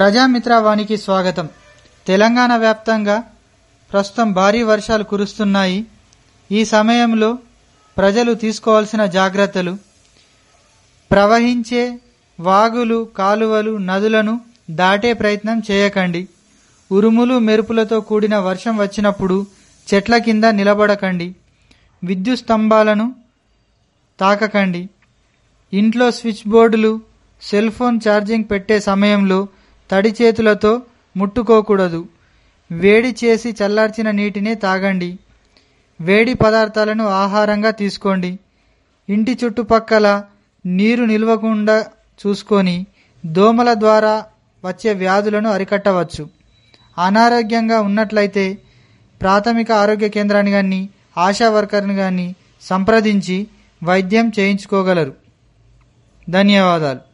ప్రజామిత్ర వానికి స్వాగతం తెలంగాణ వ్యాప్తంగా ప్రస్తుతం భారీ వర్షాలు కురుస్తున్నాయి ఈ సమయంలో ప్రజలు తీసుకోవాల్సిన జాగ్రత్తలు ప్రవహించే వాగులు కాలువలు నదులను దాటే ప్రయత్నం చేయకండి ఉరుములు మెరుపులతో కూడిన వర్షం వచ్చినప్పుడు చెట్ల కింద నిలబడకండి విద్యుత్ స్తంభాలను తాకకండి ఇంట్లో స్విచ్ బోర్డులు సెల్ ఫోన్ ఛార్జింగ్ పెట్టే సమయంలో తడి చేతులతో ముట్టుకోకూడదు వేడి చేసి చల్లార్చిన నీటినే తాగండి వేడి పదార్థాలను ఆహారంగా తీసుకోండి ఇంటి చుట్టుపక్కల నీరు నిల్వకుండా చూసుకొని దోమల ద్వారా వచ్చే వ్యాధులను అరికట్టవచ్చు అనారోగ్యంగా ఉన్నట్లయితే ప్రాథమిక ఆరోగ్య కేంద్రాన్ని కానీ ఆశా వర్కర్ని కానీ సంప్రదించి వైద్యం చేయించుకోగలరు ధన్యవాదాలు